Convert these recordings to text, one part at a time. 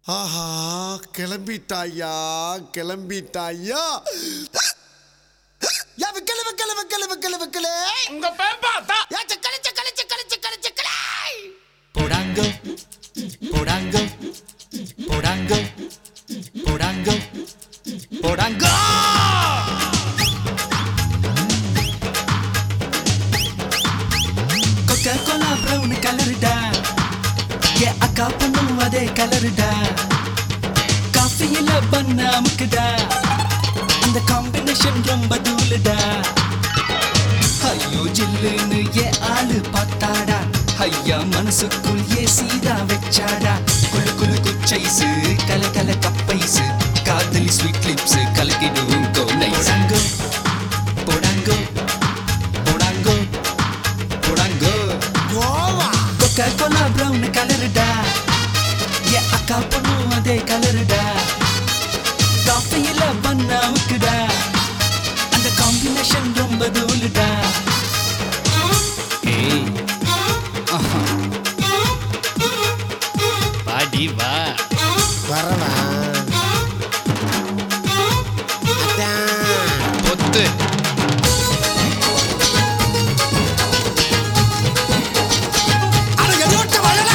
ஆஹா கிளம்பிட்டாயா கிளம்பிட்டாயா யா விக்கல விக்கல விக்கல விக்கல விக்கல உங்க பேப்பா தான் யா சக்கல சக்கல சக்கல சக்கல சக்கல Porango, porango, porango, porango, porango. Coca cola brown கலருடா ஏ அக்கா பொண்ணும் அதே கலருடா காஃபியில பண்ண அமுக்குடா அந்த காம்பினேஷன் ரொம்ப தூளுடா ஐயோ ஜில்லுன்னு ஏ ஆளு பார்த்தாடா ஐயா மனசுக்குள் ஏ சீதா வச்சாடா குளு குளு குச்சைசு கல கல கப்பைசு காதலி ஸ்வீட் லிப்ஸ் கலக்கிடுவோம் கோலைசங்கோ போடாங்கோ போடாங்கோ போடாங்கோ கோவா கொக்கா கோலா ப்ரௌன் கலருடா ஏ அக்கா பொண்ணும் அதே கலருடா காஃபியில பண்ண அமுக்குடா அந்த காம்பினேஷன் ரொம்ப தூளுடா ஏய் ஆஹா. வாடி வா வரவா அதான் பொத்து அட எதோட்ட வரல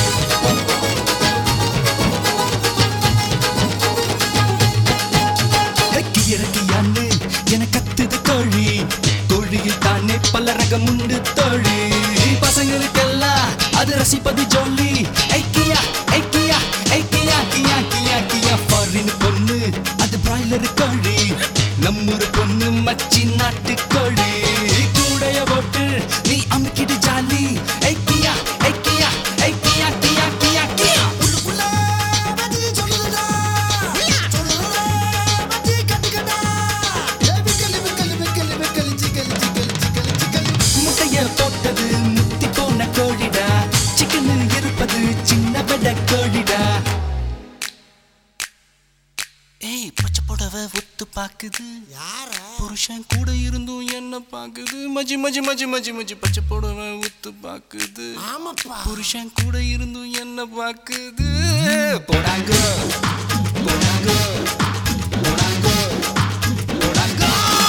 இறக்கியான்னு என கத்துது கோழி கோழியில் தானே பல ரகம் உண்டு தோழி பசங்களுக்கெல்லாம் அது ரசிப்பது ஜோலி ஐக்கியா ஐக்கியா ஐக்கியா கியா கியா கியா ஃபாரின் பொண்ணு அது பிராய்லர் கோழி நம்மூர் பொண்ணு மச்சி நாட்டு கோழி கூடைய போட்டு நீ அமுக்கிடு ஜாலி ஐக்கியா ஐக்கியா ஐக்கியா கியா கியா கியா உள்ளுக்குள்ள மதி சொல்லுடா சொல்லுடா மதி கட்டுக்கடா ஏ விக்கல விக்கல விக்கல விக்கல சிக்கல் சிக்கல் சிக்கல் சிக்கல் முட்டைய போட்டது முத்தி போன கோழிடா சிக்கன் இருப்பது சின்ன பட கோழிடா ஏய் பச்சை புடவை ஒத்து பாக்குது யாரா புருஷன் கூட இருந்தும் என்ன பாக்குது மஜி மஜி மஜி மஜி மஜி பச்சை புடவை ஒத்து பாக்குது ஆமாப்பா புருஷன் கூட இருந்தும் என்ன பாக்குது போடாங்க போடாங்க போடாங்க போடாங்க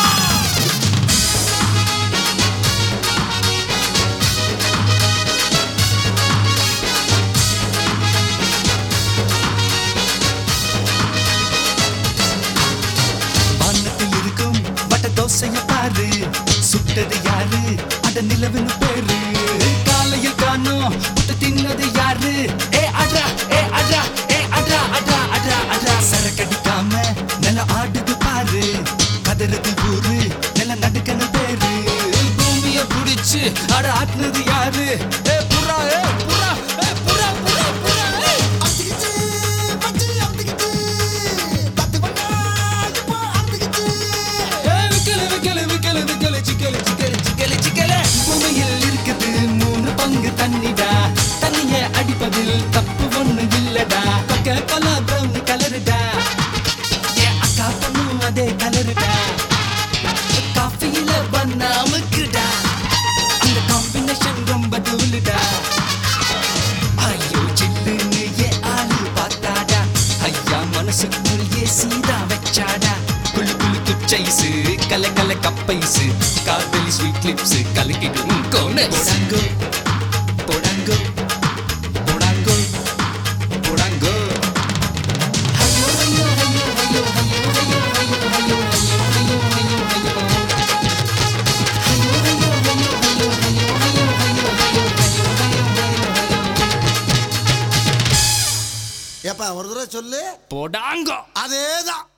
வானத்தில் இருக்கும் வட்ட தோசைய பாரு சுட்டது யாரு அட நிலவுன்னு பேரு காலையில் காணோம் புட்டு தின்னது யாரு ஏ அட்ரா ஏ அட்ரா ஏ அட்ரா அட்ரா அட்ரா அட்ரா சரக்கடிக்காம நில ஆடுது பாரு கதறது ஊரு நில நடுக்கன பேரு பூமிய புடிச்சு அட ஆட்டுனது யாரு ஏ புறா ஏ புறா ஏ புறா புறா புறா ஏய் அத்திக்கிச்சு மச்சி அத்திக்கிச்சு பத்து பண்ணா இப்போ அத்திக்கிச்சு விக்கல விக்கல விக்கல விக்கல சிக்கல சிக்கல சிக்கல சிக்கல பூமியில் இருக்குது மூணு பங்கு தண்ணிடா தண்ணிய அடிப்பதில் தப்பு ஒண்ணு இல்லடா கொக்க கொலா பிரவுன் கலருடா என் அக்கா பொண்ணும் அதே கலருடா காஃபியில பண்ணாமுக்குடா அந்த காம்பினேஷன் ரொம்ப தூளுடா ஐயோ ஜில்லுன்னு ஏ ஆளு பார்த்தாடா ஐயா மனசுக்குள் ஏ சீதா வச்சாடா குளு குளு குச்சைசு கல கல கப்பைசு காதலி ஸ்வீட் லிப்ஸ் கலக்கிடும் கோனஸ் போடாங்கோ போடாங்கோ போடாங்கோ போடாங்கோ ஐயோ ஐயோ ஐயோ ஐயோ ஐயோ ஐயோ ஐயோ ஐயோ ஐயோ ஐயோ ஐயோ ஏப்பா ஒரு தடவை சொல்லு போடாங்கோ அதேதான்